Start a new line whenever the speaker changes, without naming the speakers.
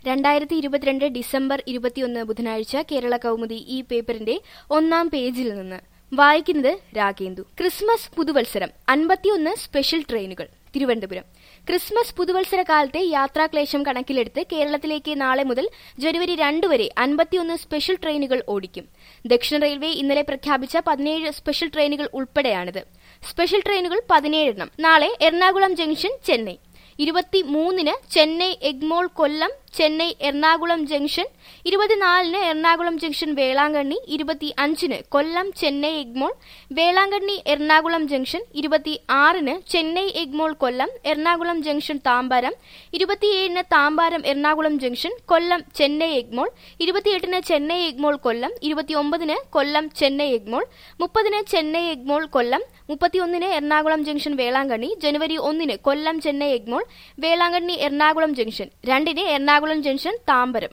രണ്ടായിരത്തി ഇരുപത്തിരണ്ട് ഡിസംബർ ഇരുപത്തിയൊന്ന് ബുധനാഴ്ച കേരള കൗമുദി ഈ പേപ്പറിന്റെ ഒന്നാം പേജിൽ നിന്ന് വായിക്കുന്നത് രാഗേന്ദു ക്രിസ്മസ് പുതുവത്സരം അൻപത്തിയൊന്ന് സ്പെഷ്യൽ ട്രെയിനുകൾ തിരുവനന്തപുരം ക്രിസ്മസ് പുതുവത്സര കാലത്തെ യാത്രാക്ലേശം കണക്കിലെടുത്ത് കേരളത്തിലേക്ക് നാളെ മുതൽ ജനുവരി രണ്ട് വരെ അൻപത്തിയൊന്ന് സ്പെഷ്യൽ ട്രെയിനുകൾ ഓടിക്കും ദക്ഷിണ റെയിൽവേ ഇന്നലെ പ്രഖ്യാപിച്ച പതിനേഴ് സ്പെഷ്യൽ ട്രെയിനുകൾ ഉൾപ്പെടെയാണിത് സ്പെഷ്യൽ ട്രെയിനുകൾ പതിനേഴെണ്ണം നാളെ എറണാകുളം ജംഗ്ഷൻ ചെന്നൈ ഇരുപത്തി മൂന്നിന് ചെന്നൈ എഗ്മോൾ കൊല്ലം ചെന്നൈ എറണാകുളം ജംഗ്ഷൻ ഇരുപത്തിനാലിന് എറണാകുളം ജംഗ്ഷൻ വേളാങ്കണ്ണി ഇരുപത്തി അഞ്ചിന് കൊല്ലം ചെന്നൈ എഗ്മോൾ വേളാങ്കണ്ണി എറണാകുളം ജംഗ്ഷൻ ഇരുപത്തി ആറിന് ചെന്നൈ എഗ്മോൾ കൊല്ലം എറണാകുളം ജംഗ്ഷൻ താമ്പാരം ഇരുപത്തിയേഴിന് താമ്പാരം എറണാകുളം ജംഗ്ഷൻ കൊല്ലം ചെന്നൈ എഗ്മോൾ ഇരുപത്തിയെട്ടിന് ചെന്നൈ എഗ്മോൾ കൊല്ലം ഇരുപത്തിയൊമ്പതിന് കൊല്ലം ചെന്നൈ എഗ്മോൾ മുപ്പതിന് ചെന്നൈ എഗ്മോൾ കൊല്ലം മുപ്പത്തിയൊന്നിന് എറണാകുളം ജംഗ്ഷൻ വേളാങ്കണ്ണി ജനുവരി ഒന്നിന് കൊല്ലം ചെന്നൈ എഗ്മോൾ വേളാങ്കണ്ണി എറണാകുളം ജംഗ്ഷൻ രണ്ടിന് എറണാകുളം ജംഗ്ഷൻ താമ്പരം